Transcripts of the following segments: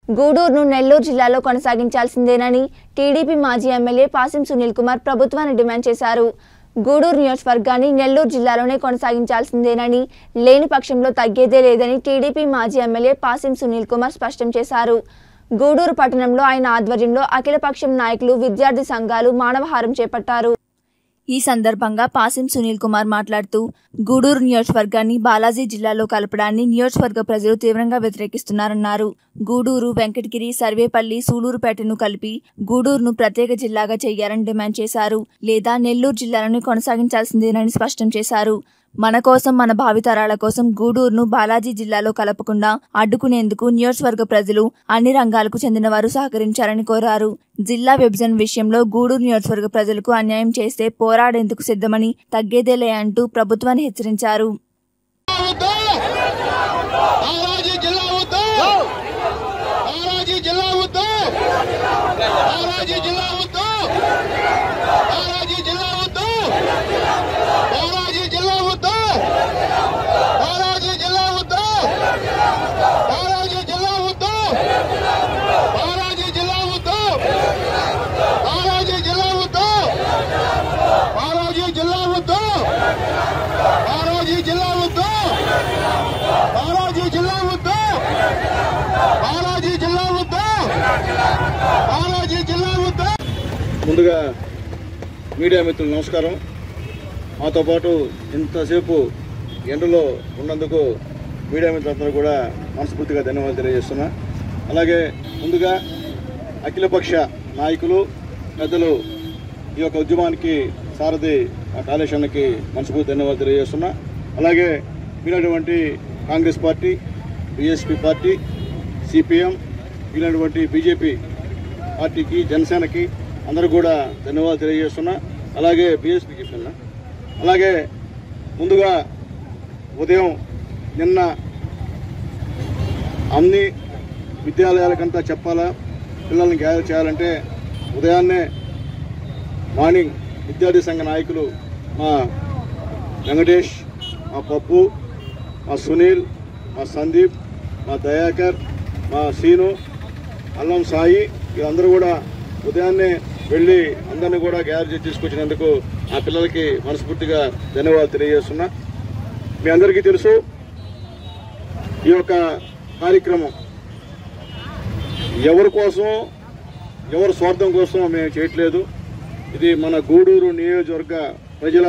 గూడూరును నెల్లూరు జిల్లాలో కొనసాగించాల్సిందేనని టీడీపీ మాజీ ఎమ్మెల్యే పాసిం సునీల్ కుమార్ ప్రభుత్వాన్ని డిమాండ్ చేశారు గూడూరు నియోజకవర్గాన్ని నెల్లూరు జిల్లాలోనే కొనసాగించాల్సిందేనని లేని పక్షంలో తగ్గేదే లేదని టీడీపీ మాజీ ఎమ్మెల్యే పాసిం సునీల్ కుమార్ స్పష్టం చేశారు గూడూరు పట్టణంలో ఆయన ఆధ్వర్యంలో అఖిలపక్షం నాయకులు విద్యార్థి సంఘాలు మానవహారం చేపట్టారు ఈ సందర్భంగా పాసిం సునీల్ కుమార్ మాట్లాడుతూ గూడూరు నియోజకవర్గాన్ని బాలాజీ జిల్లాలో కలపడాన్ని నియోజకవర్గ ప్రజలు తీవ్రంగా వ్యతిరేకిస్తున్నారన్నారు గూడూరు వెంకటగిరి సర్వేపల్లి సూలూరుపేటను కలిపి గూడూరును ప్రత్యేక జిల్లాగా చేయాలని డిమాండ్ చేశారు లేదా నెల్లూరు జిల్లాలను కొనసాగించాల్సిందేనని స్పష్టం చేశారు మన కోసం మన భావితరాల కోసం గూడూరును బాలాజీ జిల్లాలో కలపకుండా అడ్డుకునేందుకు నియోజకవర్గ ప్రజలు అన్ని రంగాలకు చెందిన వారు సహకరించారని కోరారు జిల్లా విభజన విషయంలో గూడూరు నియోజకవర్గ ప్రజలకు అన్యాయం చేస్తే పోరాడేందుకు సిద్ధమని తగ్గేదేలే అంటూ ప్రభుత్వాన్ని హెచ్చరించారు వద్దు బాలాజీ జిల్లా వద్దు బాలాజీ జిల్లా వద్దు బాలాజీ జిల్లా వద్దు బాలాజీ జిల్లా వద్దు బాలాజీ జిల్లా వద్దు బాలాజీ జిల్లా వద్దు బాలాజీ జిల్లా వద్దు బాలాజీ జిల్లా వద్దు బాలాజీ జిల్లా వద్దు బాలాజీ జిల్లా వద్దు బాలాజీ జిల్లా వద్దు బాలాజీ జిల్లా వద్దు బాలాజీ జిల్లా వద్దు బాలాజీ జిల్లా వద్దు ముందుగా మీడియా మిత్రులు నమస్కారం మాతో పాటు ఇంతసేపు ఎండలో ఉన్నందుకు మీడియా మిత్రులందరూ కూడా మనస్ఫూర్తిగా ధన్యవాదాలు తెలియజేస్తున్నా అలాగే ముందుగా అఖిలపక్ష నాయకులు పెద్దలు ఈ యొక్క ఉద్యమానికి సారథి ఆ కాళేశ్వరానికి మనస్ఫూర్తి ధన్యవాదాలు తెలియజేస్తున్నా అలాగే మీనటువంటి Congress party BSP party CPM వీళ్ళటువంటి బీజేపీ పార్టీకి జనసేనకి అందరూ కూడా ధన్యవాదాలు తెలియజేస్తున్నా అలాగే బీఎస్పీకి చెప్తున్నా అలాగే ముందుగా ఉదయం నిన్న అన్ని విద్యాలయాలకంతా చెప్పాలా పిల్లల్ని గ్యాదర్ చేయాలంటే ఉదయాన్నే మార్నింగ్ విద్యార్థి సంఘ నాయకులు మా వెంకటేష్ మా పప్పు మా సునీల్ మా సందీప్ మా దయాకర్ మా సీను అల్లం సాయి వీళ్ళందరూ కూడా ఉదయాన్నే వెళ్ళి అందరిని కూడా గ్యాదర్ చేసి తీసుకొచ్చినందుకు ఆ పిల్లలకి మనస్ఫూర్తిగా ధన్యవాదాలు తెలియజేస్తున్నా మీ అందరికీ తెలుసు ఈ యొక్క కార్యక్రమం ఎవరి కోసం ఎవరి స్వార్థం కోసం మేము చేయట్లేదు ఇది మన గూడూరు నియోజకవర్గ ప్రజల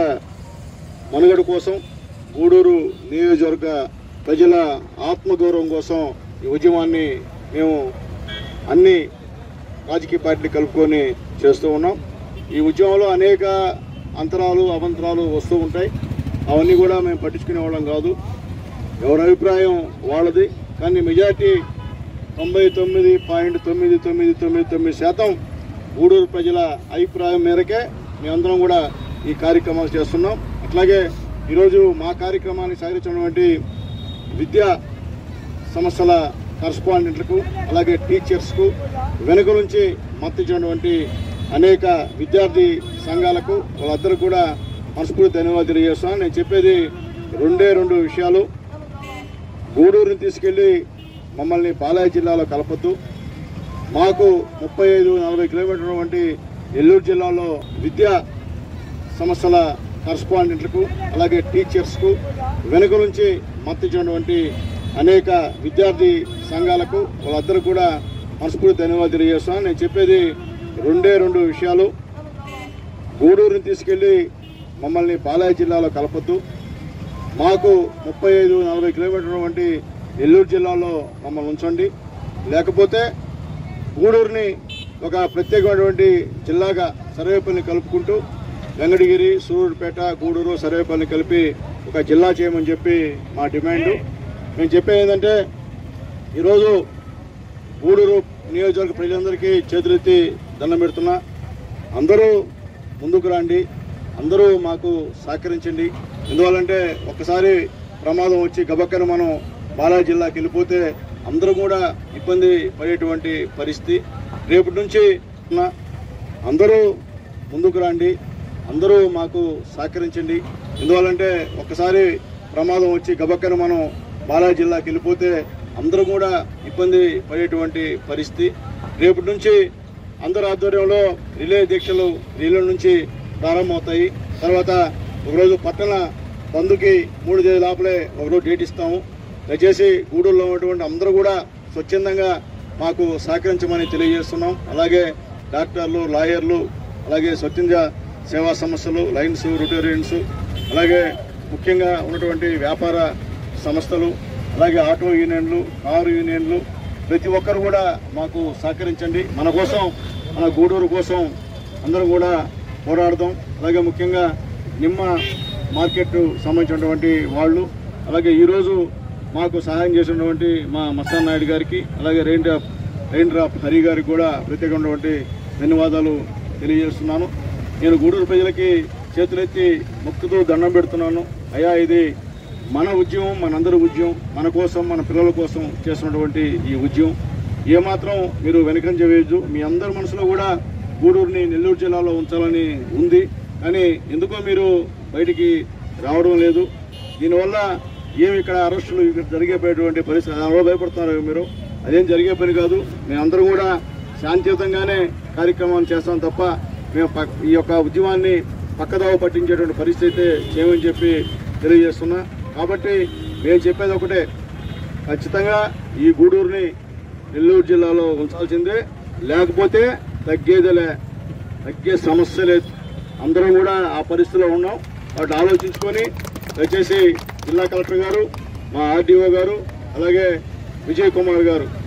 మనుగడ కోసం గూడూరు నియోజకవర్గ ప్రజల ఆత్మగౌరవం కోసం ఈ ఉద్యమాన్ని మేము అన్ని రాజకీయ పార్టీలు కలుపుకొని చేస్తూ ఉన్నాం ఈ ఉద్యమంలో అనేక అంతరాలు అవంతరాలు వస్తూ ఉంటాయి అవన్నీ కూడా మేము పట్టించుకునే వాళ్ళం కాదు ఎవరి అభిప్రాయం వాళ్ళది కానీ మెజార్టీ తొంభై తొమ్మిది పాయింట్ తొమ్మిది తొమ్మిది తొమ్మిది తొమ్మిది శాతం గూడూరు ప్రజల అభిప్రాయం మేరకే మేమందరం కూడా ఈ కార్యక్రమాలు చేస్తున్నాం అట్లాగే ఈరోజు మా కార్యక్రమాన్ని సహకరించినటువంటి విద్యా సంస్థల కరస్పాండెంట్లకు అలాగే టీచర్స్కు వెనుక నుంచి మద్దతిచ్చినటువంటి అనేక విద్యార్థి సంఘాలకు వాళ్ళందరూ కూడా మనస్ఫూర్తి ధన్యవాదాలు తెలియజేస్తున్నాను నేను చెప్పేది రెండే రెండు విషయాలు గూడూరుని తీసుకెళ్లి మమ్మల్ని బాలాజీ జిల్లాలో కలపొద్దు మాకు ముప్పై ఐదు నలభై కిలోమీటర్ల వంటి నెల్లూరు జిల్లాలో విద్యా సంస్థల కరస్పాండెంట్లకు అలాగే టీచర్స్కు వెనుక నుంచి మద్దతిచ్చినటువంటి అనేక విద్యార్థి సంఘాలకు వాళ్ళందరూ కూడా మనస్ఫూర్తి ధన్యవాదాలు తెలియజేస్తున్నాను నేను చెప్పేది రెండే రెండు విషయాలు గూడూరుని తీసుకెళ్లి మమ్మల్ని బాలాజీ జిల్లాలో కలపొద్దు మాకు ముప్పై ఐదు నలభై కిలోమీటర్ల వంటి నెల్లూరు జిల్లాలో మమ్మల్ని ఉంచండి లేకపోతే గూడూరుని ఒక ప్రత్యేకమైనటువంటి జిల్లాగా సర్వేపల్లిని కలుపుకుంటూ వెంకటగిరి సూరూరుపేట గూడూరు సర్వేపల్లిని కలిపి ఒక జిల్లా చేయమని చెప్పి మా డిమాండ్ మేము చెప్పేది ఏంటంటే ఈరోజు గూడూరు నియోజకవర్గ ప్రజలందరికీ చేతులెత్తి దండం పెడుతున్నా అందరూ ముందుకు రండి అందరూ మాకు సహకరించండి ఎందువల్లంటే ఒక్కసారి ప్రమాదం వచ్చి గబక్కన మనం బాలా జిల్లాకి వెళ్ళిపోతే అందరూ కూడా ఇబ్బంది పడేటువంటి పరిస్థితి రేపటి నుంచి ఉన్న అందరూ ముందుకు రండి అందరూ మాకు సహకరించండి ఎందువల్లంటే ఒక్కసారి ప్రమాదం వచ్చి గబక్కన మనం బాలా జిల్లాకి వెళ్ళిపోతే అందరూ కూడా ఇబ్బంది పడేటువంటి పరిస్థితి రేపటి నుంచి అందరి ఆధ్వర్యంలో రిలే దీక్షలు రిలే నుంచి ప్రారంభమవుతాయి తర్వాత ఒకరోజు పట్టణ బంధుకి మూడు తేదీ లోపలే ఒకరోజు డేట్ ఇస్తాము దయచేసి గూడూరులో ఉన్నటువంటి అందరూ కూడా స్వచ్ఛందంగా మాకు సహకరించమని తెలియజేస్తున్నాం అలాగే డాక్టర్లు లాయర్లు అలాగే స్వచ్ఛంద సేవా సంస్థలు లైన్స్ రొటేరియన్స్ అలాగే ముఖ్యంగా ఉన్నటువంటి వ్యాపార సంస్థలు అలాగే ఆటో యూనియన్లు కారు యూనియన్లు ప్రతి ఒక్కరు కూడా మాకు సహకరించండి మన కోసం మన గూడూరు కోసం అందరం కూడా పోరాడదాం అలాగే ముఖ్యంగా నిమ్మ మార్కెట్ సంబంధించినటువంటి వాళ్ళు అలాగే ఈరోజు మాకు సహాయం చేసినటువంటి మా మస్తాన్ నాయుడు గారికి అలాగే rain drop rain drop Hari గారికి కూడా ప్రత్యేకమైనటువంటి ధన్యవాదాలు తెలియజేస్తున్నాను నేను గూడూరు ప్రజలకి చేతులెత్తి మొక్కుతూ దండం పెడుతున్నాను అయ్యా ఇది మన ఉద్యమం మనందరి ఉద్యమం మన కోసం మన పిల్లల కోసం చేస్తున్నటువంటి ఈ ఉద్యమం ఏమాత్రం మీరు వెనకంజ వేయద్దు మీ అందరి మనసులో కూడా గూడూరుని నెల్లూరు జిల్లాలో ఉంచాలని ఉంది కానీ ఎందుకో మీరు బయటికి రావడం లేదు దీనివల్ల ఏమి ఇక్కడ అరెస్టులు ఇక్కడ జరిగేటువంటి పరిస్థితి అలా భయపడుతున్నారు మీరు అదేం జరిగే పని కాదు మేమందరం కూడా శాంతియుతంగానే కార్యక్రమాన్ని చేస్తాం తప్ప మేము పక్- ఈ యొక్క ఉద్యమాన్ని పక్కదావ పట్టించేటువంటి పరిస్థితి అయితే చేయమని చెప్పి తెలియజేస్తున్నా కాబట్టి మేము చెప్పేది ఒకటే ఖచ్చితంగా ఈ గూడూరుని నెల్లూరు జిల్లాలో ఉంచాల్సిందే లేకపోతే తగ్గేదిలే తగ్గే సమస్య లేదు అందరం కూడా ఆ పరిస్థితిలో ఉన్నాం వాటి ఆలోచించుకొని దయచేసి జిల్లా కలెక్టర్ గారు మా ఆర్డీఓ గారు అలాగే విజయ్ కుమార్ గారు